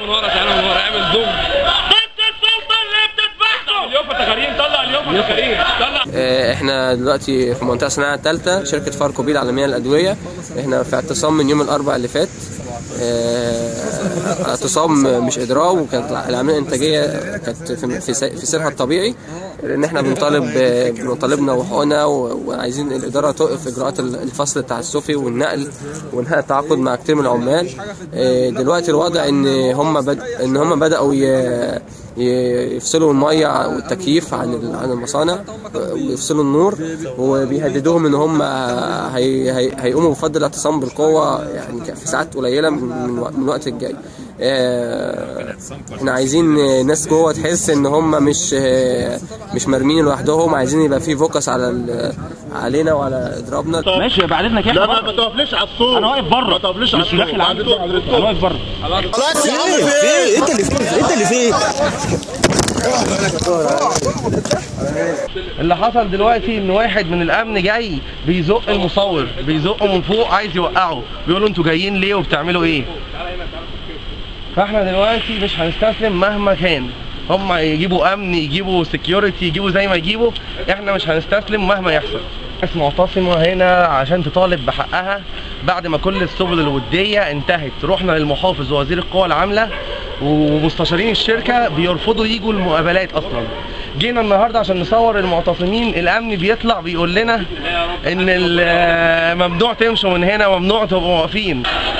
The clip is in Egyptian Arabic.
من ورا تعالى من ورا اعمل زوم ضد السلطه اللي بتتبعكم اليوفا تكاريم طلع اليوفا تكاريم طلع آه، احنا دلوقتي في المنطقه الصناعيه الثالثه شركه فاركو بي العالميه للادويه احنا في اعتصام من يوم الاربعاء اللي فات آه، اعتصام مش اضراب وكانت العمليه الانتاجيه كانت في في سي- في سيرها الطبيعي لان احنا بنطالب آه، بنطالبنا وحقوقنا و- وعايزين الاداره توقف اجراءات ال- الفصل التعسفي والنقل وانهاء التعاقد مع كتير من العمال آه، دلوقتي الوضع ان هم بد... ان هم بداوا ي... ي- يفصلوا الميه والتكييف عن ال- عن المصانع ويفصلوا النور وبيهددوهم ان هم هي هي هيقوموا بفضل الاعتصام بالقوه يعني في ساعات قليله من من وق- من الوقت الجاي آه، احنا عايزين ناس جوه تحس ان هم مش آه، مش مرميين لوحدهم عايزين يبقى في فوكس على ال- علينا وعلى اضرابنا ماشي يبقى عرفنا كده لا ما ما تقفليش على الصوت انا واقف بره ما تقفليش على مش الصوت داخل عندي بعد حضرتك. انا واقف بره خلاص يا عم ايه انت اللي فيه انت اللي فيه اللي حصل دلوقتي ان واحد من الامن جاي بيزق المصور بيزقه من فوق عايز يوقعه بيقول له انتوا جايين ليه وبتعملوا ايه فاحنا دلوقتي مش هنستسلم مهما كان هم يجيبوا امن يجيبوا سكيورتي يجيبوا زي ما يجيبوا احنا مش هنستسلم مهما يحصل ناس معتصمة هنا عشان تطالب بحقها بعد ما كل السبل الودية انتهت رحنا للمحافظ ووزير القوى العاملة ومستشارين الشركة بيرفضوا يجوا المقابلات اصلا جينا النهارده عشان نصور المعتصمين الامن بيطلع بيقول لنا ان ال- ممنوع تمشوا من هنا ممنوع تبقوا واقفين